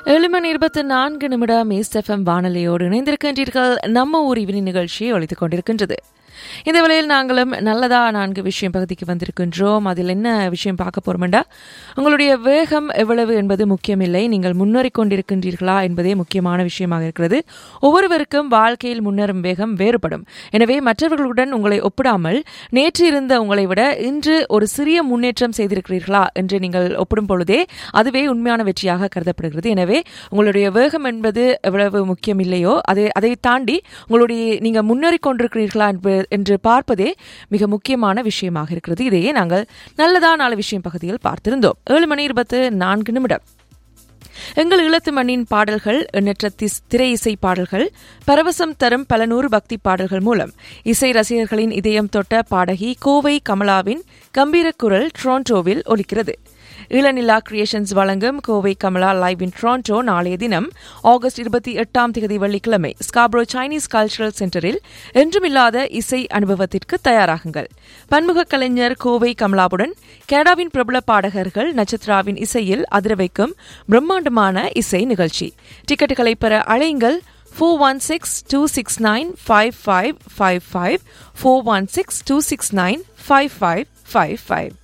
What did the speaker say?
ஏழு மணி இருபத்தி நான்கு நிமிடம் ஈஸ்ட் எஃப்எம் வானொலியோடு இணைந்திருக்கின்றீர்கள் நம்ம ஊர் இவனி நிகழ்ச்சியை ஒழித்துக் கொண்டிருக்கின்றது இந்த வேளையில் நாங்களும் நல்லதா நான்கு விஷயம் பகுதிக்கு வந்திருக்கின்றோம் அதில் என்ன விஷயம் பார்க்க போறோம்டா உங்களுடைய வேகம் எவ்வளவு என்பது முக்கியமில்லை நீங்கள் முன்னேறிக் கொண்டிருக்கின்றீர்களா என்பதே முக்கியமான விஷயமாக இருக்கிறது ஒவ்வொருவருக்கும் வாழ்க்கையில் முன்னேறும் வேகம் வேறுபடும் எனவே மற்றவர்களுடன் உங்களை ஒப்பிடாமல் நேற்று இருந்த உங்களை விட இன்று ஒரு சிறிய முன்னேற்றம் செய்திருக்கிறீர்களா என்று நீங்கள் ஒப்பிடும் பொழுதே அதுவே உண்மையான வெற்றியாக கருதப்படுகிறது எனவே உங்களுடைய வேகம் என்பது எவ்வளவு முக்கியமில்லையோ அதை அதை தாண்டி உங்களுடைய நீங்கள் முன்னேறிக் கொண்டிருக்கிறீர்களா என்ப- என்று பார்ப்பதே மிக முக்கியமான விஷயமாக இருக்கிறது இதையே நாங்கள் நல்லதா நாலு விஷயம் பகுதியில் பார்த்திருந்தோம் ஏழு மணி இருபத்து நான்கு நிமிடம் எங்கள் ஈழத்து மண்ணின் பாடல்கள் எண்ணற்ற திஸ்- திரை இசை பாடல்கள் பரவசம் தரும் பல நூறு பக்தி பாடல்கள் மூலம் இசை ரசிகர்களின் இதயம் தொட்ட பாடகி கோவை கமலாவின் கம்பீர குரல் டொரண்டோவில் ஒலிக்கிறது இளநிலா கிரியேஷன்ஸ் வழங்கும் Kovai Kamala live in Toronto நாளைய தினம் ஆகஸ்ட் இருபத்தி எட்டாம் தேதி வெள்ளிக்கிழமை ஸ்காப்ரோ சைனீஸ் கல்ச்சரல் சென்டரில் என்றுமில்லாத இசை அனுபவத்திற்கு தயாராகுங்கள் பன்முக கலைஞர் கோவை கமலாவுடன் கனடாவின் பிரபல பாடகர்கள் நட்சத்திராவின் இசையில் அதிர வைக்கும் பிரம்மாண்டமான இசை நிகழ்ச்சி டிக்கெட்டுகளை பெற அழையுங்கள் four one six two six nine five five five five four one six two six nine five five five five